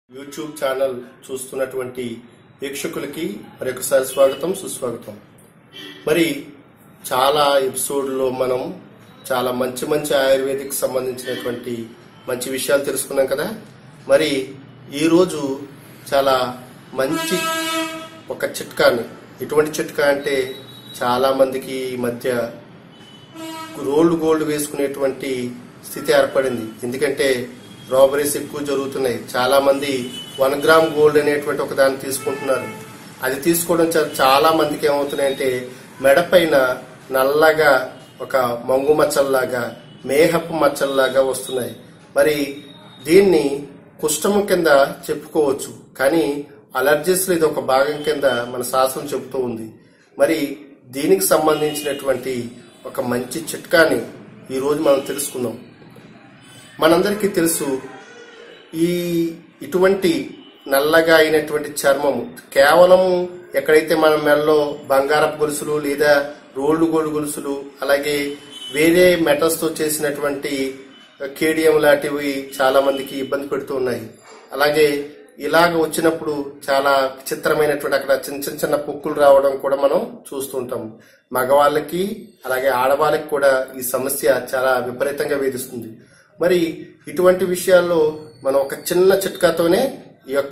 YouTube channel చూస్తున్నటువంటి వీక్షకులకి మరొకసారి స్వాగతం సుస్వాగతం మరి చాలా ఎపిసోడ్లో మనం చాలా మంచి మంచి ఆయుర్వేదిక్ సంబంధించినటువంటి మంచి విషయాలు తెలుసుకున్నాం కదా మరి ఈరోజు చాలా మంచి ఒక చిట్కాని ఎటువంటి చిట్కా అంటే చాలా మందికి ఈ మధ్య రోల్డ్ గోల్డ్ వేసుకునేటువంటి స్థితి ఏర్పడింది ఎందుకంటే రాబరీస్ ఎక్కువ జరుగుతున్నాయి చాలా మంది వన్ గ్రామ్ గోల్డ్ అనేటువంటి ఒక దాన్ని తీసుకుంటున్నారు అది తీసుకోవడం చా- చాలా మందికి ఏమవుతున్నాయంటే మెడ పైన నల్లగా ఒక మంగు మచ్చల్లాగా మేహపు మచ్చల్లాగా వస్తున్నాయి మరి దీన్ని కుష్టము కింద చెప్పుకోవచ్చు కానీ అలర్జీస్ లో ఇది ఒక భాగం కింద మన శాస్త్రం చెబుతూ ఉంది మరి దీనికి సంబంధించినటువంటి ఒక మంచి చిట్కాని ఈ రోజు మనం తెలుసుకుందాం మనందరికీ తెలుసు ఈ ఇటువంటి నల్లగా అయినటువంటి చర్మము కేవలం ఎక్కడైతే మన మెడలో బంగారపు గొలుసులు లేదా రోల్డ్ గోల్డ్ గొలుసులు అలాగే వేరే మెటల్స్ తో చేసినటువంటి కేడియం లాంటివి చాలా మందికి ఇబ్బంది పెడుతూ ఉన్నాయి అలాగే ఇలాగ వచ్చినప్పుడు చాలా విచిత్రమైనటువంటి అక్కడ చిన్న చిన్న చిన్న పొక్కులు రావడం కూడా మనం చూస్తుంటాం మగవాళ్ళకి అలాగే ఆడవాళ్ళకి కూడా ఈ సమస్య చాలా విపరీతంగా వేధిస్తుంది మరి ఇటువంటి విషయాల్లో మనం ఒక చిన్న చిట్కాతోనే ఈ యొక్క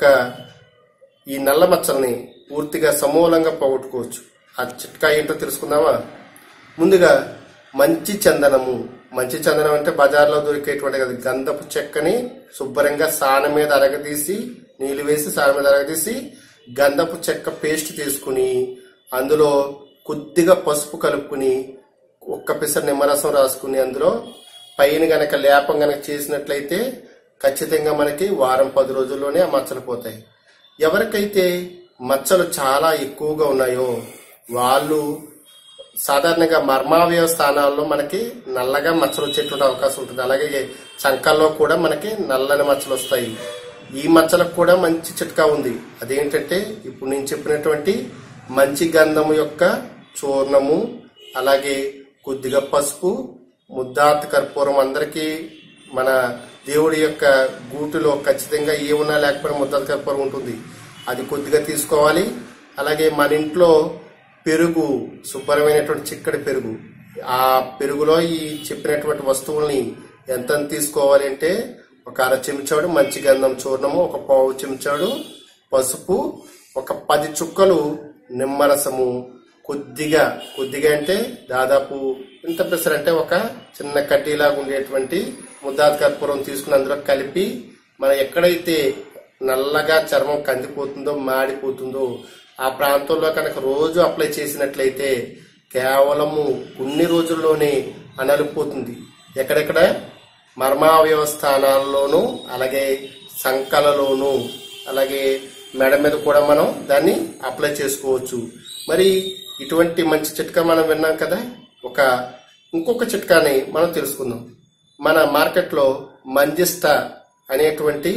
ఈ నల్ల మచ్చల్ని పూర్తిగా సమూలంగా పోగొట్టుకోవచ్చు ఆ చిట్కా ఏంటో తెలుసుకుందామా ముందుగా మంచి చందనము మంచి చందనం అంటే బజార్లో దొరికేటువంటి కదా గంధపు చెక్కని శుభ్రంగా సాన మీద అరగదీసి నీళ్లు వేసి సాన మీద అరగదీసి గంధపు చెక్క పేస్ట్ తీసుకుని అందులో కొద్దిగా పసుపు కలుపుకుని ఒక్క పిసర్ నిమ్మరసం రాసుకుని అందులో పైన గనక లేపం గనక చేసినట్లయితే ఖచ్చితంగా మనకి వారం పది రోజుల్లోనే ఆ మచ్చలు పోతాయి ఎవరికైతే మచ్చలు చాలా ఎక్కువగా ఉన్నాయో వాళ్ళు సాధారణంగా మర్మావయవ స్థానాల్లో మనకి నల్లగా మచ్చలు వచ్చేటువంటి అవకాశం ఉంటుంది అలాగే చంకల్లో కూడా మనకి నల్లని మచ్చలు వస్తాయి ఈ మచ్చలకు కూడా మంచి చిట్కా ఉంది అదేంటంటే ఇప్పుడు నేను చెప్పినటువంటి మంచి గంధము యొక్క చూర్ణము అలాగే కొద్దిగా పసుపు ముద్దాత్ కర్పూరం అందరికీ మన దేవుడి యొక్క గూటిలో ఖచ్చితంగా ఏమున్నా లేకపోయినా ముద్దాత్ కర్పూరం ఉంటుంది అది కొద్దిగా తీసుకోవాలి అలాగే మన ఇంట్లో పెరుగు శుభ్రమైనటువంటి చిక్కడి పెరుగు ఆ పెరుగులో ఈ చెప్పినటువంటి వస్తువుల్ని ఎంత తీసుకోవాలి అంటే ఒక అర చెంచాడు మంచి గంధం చూర్ణము ఒక పావు చెంచాడు పసుపు ఒక పది చుక్కలు నిమ్మరసము కొద్దిగా కొద్దిగా అంటే దాదాపు ఎంత పెసరు అంటే ఒక చిన్న కడ్డీలాగా ఉండేటువంటి ముద్దాత్ కర్పూరం తీసుకుని అందులో కలిపి మనం ఎక్కడైతే నల్లగా చర్మం కందిపోతుందో మాడిపోతుందో ఆ ప్రాంతంలో కనుక రోజు అప్లై చేసినట్లయితే కేవలము కొన్ని రోజుల్లోనే అనలిపోతుంది ఎక్కడెక్కడ మర్మావయవ స్థానాల్లోనూ అలాగే సంకలలోనూ అలాగే మెడ మీద కూడా మనం దాన్ని అప్లై చేసుకోవచ్చు మరి ఇటువంటి మంచి చిట్కా మనం విన్నాం కదా ఒక ఇంకొక చిట్కాని మనం తెలుసుకుందాం మన మార్కెట్లో మంజిస్తా అనేటువంటి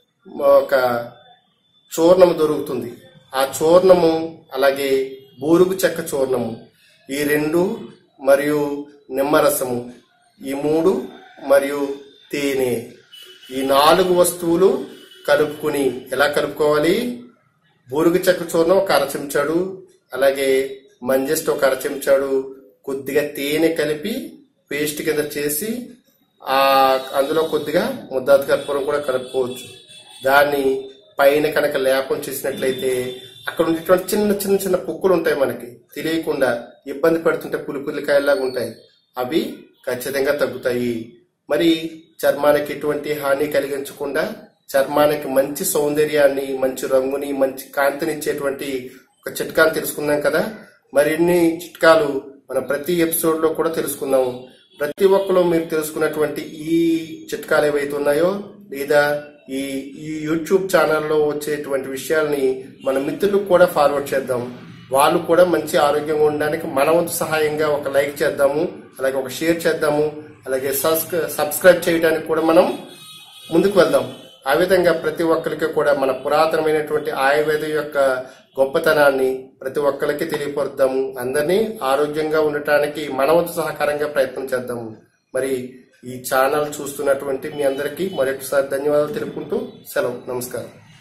ఒక చూర్ణము దొరుకుతుంది ఆ చూర్ణము అలాగే బూరుగు చెక్క చూర్ణము ఈ రెండు మరియు నిమ్మరసము ఈ మూడు మరియు తేనె ఈ నాలుగు వస్తువులు కలుపుకుని ఎలా కలుపుకోవాలి బూరుగు చెక్క చూర్ణం ఒక అర చెంచాడు అలాగే మంజెస్ట్ ఒక అర చెంచాడు కొద్దిగా తేనె కలిపి పేస్ట్ కింద చేసి ఆ అందులో కొద్దిగా ముద్దాత కర్పూరం కూడా కలుపుకోవచ్చు దాన్ని పైన కనుక లేపం చేసినట్లయితే అక్కడ ఉండేటువంటి చిన్న చిన్న చిన్న పుక్కులు ఉంటాయి మనకి తెలియకుండా ఇబ్బంది పడుతుంటే పులి పులికాయలాగా ఉంటాయి అవి ఖచ్చితంగా తగ్గుతాయి మరి చర్మానికి ఎటువంటి హాని కలిగించకుండా చర్మానికి మంచి సౌందర్యాన్ని మంచి రంగుని మంచి కాంతినిచ్చేటువంటి ఒక చిట్కాను తెలుసుకున్నాం కదా మరిన్ని చిట్కాలు మనం ప్రతి ఎపిసోడ్ లో కూడా తెలుసుకుందాము ప్రతి ఒక్కరు మీరు తెలుసుకున్నటువంటి ఈ చిట్కాలు ఏవైతే ఉన్నాయో లేదా ఈ ఈ యూట్యూబ్ ఛానల్లో వచ్చేటువంటి విషయాల్ని మన మిత్రులకు కూడా ఫార్వర్డ్ చేద్దాం వాళ్ళు కూడా మంచి ఆరోగ్యంగా ఉండడానికి మన వంతు సహాయంగా ఒక లైక్ చేద్దాము అలాగే ఒక షేర్ చేద్దాము అలాగే సబ్స్క్రై- సబ్స్క్రైబ్ చేయడానికి కూడా మనం ముందుకు వెళ్దాం ఆ విధంగా ప్రతి ఒక్కరికి కూడా మన పురాతనమైనటువంటి ఆయుర్వేదం యొక్క గొప్పతనాన్ని ప్రతి ఒక్కరికి తెలియపరుద్దాము అందరినీ ఆరోగ్యంగా ఉండటానికి మన వంతు సహకారంగా ప్రయత్నం చేద్దాము మరి ఈ ఛానల్ చూస్తున్నటువంటి మీ అందరికీ మరొకసారి ధన్యవాదాలు తెలుపుకుంటూ సెలవు నమస్కారం